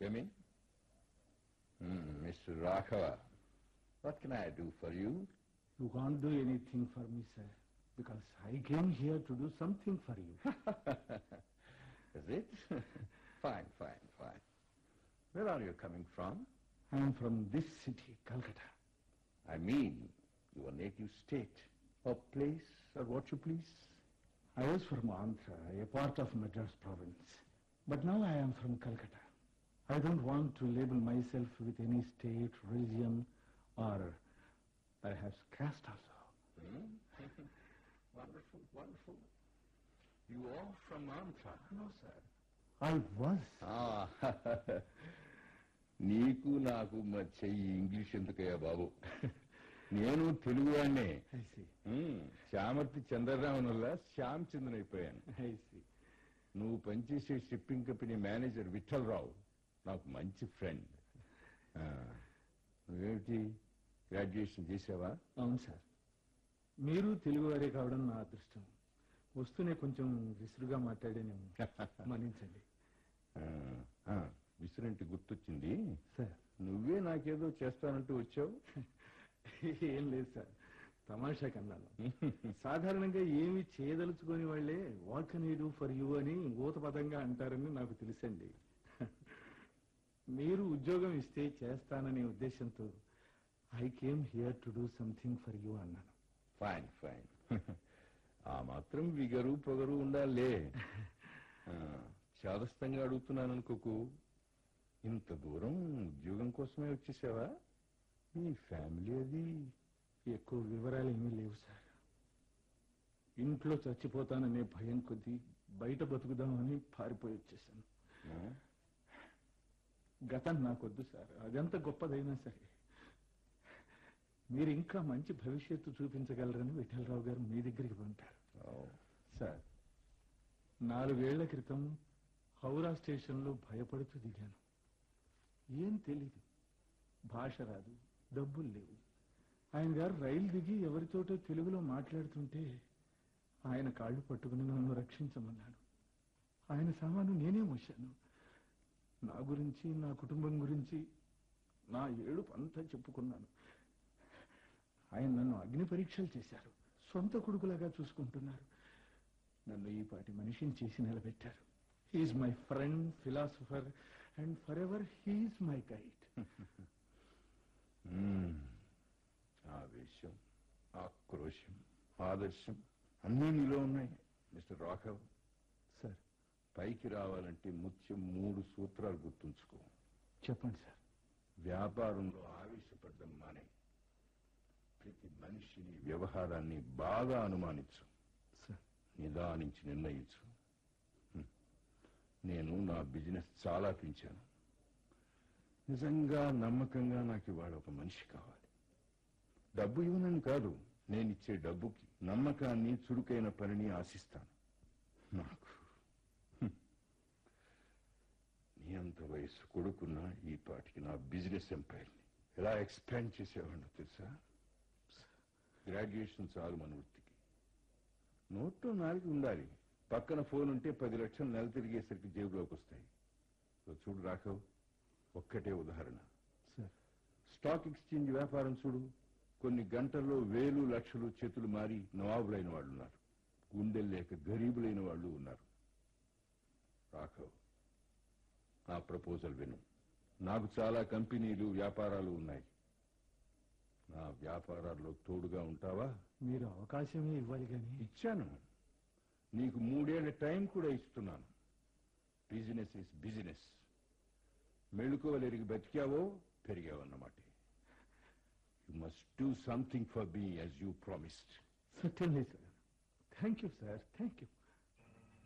Come in. Hmm, Mr. Raghava, what can I do for you? You can't do anything for me, sir, because I came here to do something for you. Is it? fine, fine, fine. Where are you coming from? I am from this city, Calcutta. I mean, your native state, or place, or what you please. I was from Andhra, a part of Madras province. But now I am from Calcutta. I don't want to label myself with any state, religion, or perhaps caste also. Hmm? wonderful, wonderful. You are from Andhra? No, sir. I was. Ah, నీకు నాకు మధ్య ఈ English ఎందుకయ్యా బాబు నేను తెలుగువాడినే I see. ఉమ్, చామర్తి చంద్రరామన్ వల్ల శ్యామ్ చంద్రన్ అయిపోయాను I see. నువ్వు పనిచేసే షిప్పింగ్ కంపెనీ మేనేజర్ విఠలరావు నాకు మంచి ఫ్రెండ్ ఆ, నువ్వేమిటి గ్రాడ్యుయేషన్ చేసావా అవును సార్ మీరు తెలుగువారే కావడం నా అదృష్టం వస్తూనే కొంచెం విసురుగా మాట్లాడాను మన్నించండి ఆ, ఆ, విసిరంటి గుర్తొచ్చింది సార్ నువ్వే నాకేదో చేస్తానంటూ వచ్చావు ఏం లేదు సార్ తమాషా కన్నాను సాధారణంగా ఏమి చేయదలుచుకునే వాళ్ళే what can you do for you అని ఊత పదంగా అంటారని నాకు తెలుసండి మీరు ఉద్యోగం ఇస్తే చేస్తాననే ఉద్దేశంతో I came here to do something for you అన్నాను ఫైన్ ఫైన్ ఆ మాత్రం విగరు పొగరు ఉండాలే ఆ, చాదస్తంగా అడుగుతున్నాను అనుకోకు ఇంత దూరం ఉద్యోగం కోసమే వచ్చేసావా మీ ఫ్యామిలీ అది ఎక్కువ వివరాలు ఏమీ లేవు సార్ ఇంట్లో చచ్చిపోతాననే భయం కొద్దీ బయట బతుకుదామని పారిపోయి వచ్చేసాను ఆ? గతం నాకొద్దు సార్ అదెంత గొప్పదైనా సరే మీరు ఇంకా మంచి భవిష్యత్తు చూపించగలరని విఠలరావు గారు మీ దగ్గరికి పంపారు ఓ, సార్ నాలుగేళ్ల క్రితం హౌరా స్టేషన్లో భయపడుతూ దిగాను ఏం తెలీదు భాష రాదు డబ్బులు లేవు ఆయన గారు రైలు దిగి ఎవరితోటో తెలుగులో మాట్లాడుతుంటే ఆయన కాళ్ళు పట్టుకుని నన్ను రక్షించమన్నాడు ఆయన సామాను నేనే మోశాను నా గురించి నా కుటుంబం గురించి నా ఏడుపు అంతా చెప్పుకున్నాను ఆయన నన్ను అగ్ని పరీక్షలు చేశారు సొంత కొడుకులాగా చూసుకుంటున్నారు నన్ను ఈ పాటి మనిషిని చేసి నిలబెట్టారు he's my friend philosopher and for ever he's my guide hmm. ఆవేశం ఆక్రోశం ఆదర్శం అన్నీ నీలో ఉన్నాయి మిస్టర్ రాఘవ్ సార్ పైకి రావాలంటే ముఖ్యం మూడు సూత్రాలు గుర్తుంచుకో చెప్పండి సార్ వ్యాపారంలో ఆవేశపడ్డం మానే ప్రతి మనిషిని వ్యవహారాన్ని బాగా అనుమానించు సార్ నిదానించి నిర్ణయించు హ్మ్. నేను నా బిజినెస్ చాలా పెంచాను నిజంగా నమ్మకంగా నాకు ఇవాళ ఒక మనిషి కావాలి డబ్బు ఇవ్వనని కాదు నేను ఇచ్చే డబ్బుకి నమ్మకాన్ని చురుకైన పనిని ఆశిస్తాను నాకు హ్మ్. నీ అంత వయసు కొడుకున్న ఈ పాటికి నా బిజినెస్ ఎంపైర్ని ఎలా ఎక్స్పాండ్ చేసేవాడినో తెలుసా గ్రాడ్యుయేషన్ చాలు మన వృత్తికి నోట్లో నాలుగు ఉండాలి పక్కన ఫోన్ ఉంటే పది లక్షలు నెల తిరిగేసరికి జేబులోకి వస్తాయి ఇదిగో చూడు రాఘవ్ ఒక్కటే ఉదాహరణ సార్ స్టాక్ ఎక్స్చేంజ్ వ్యాపారం చూడు కొన్ని గంటల్లో వేలు లక్షలు చేతులు మారి నవాబులైన వాళ్ళు ఉన్నారు గుండెలు లేక గరీబులైన వాళ్ళు ఉన్నారు రాఘవ్ ఆ ప్రపోజల్ విను నాకు చాలా కంపెనీలు వ్యాపారాలు ఉన్నాయి నా వ్యాపారాల్లో తోడుగా ఉంటావా మీరు అవకాశమే ఇవ్వాలి కానీ ఇచ్చాను నీకు మూడేళ్ల టైం కూడా ఇస్తున్నాను బిజినెస్ ఇస్ బిజినెస్ మెళుకోవలెరిగి బతికావో పెరిగావన్నమాట you must do something for be as you promised certainly sir thank you sir thank you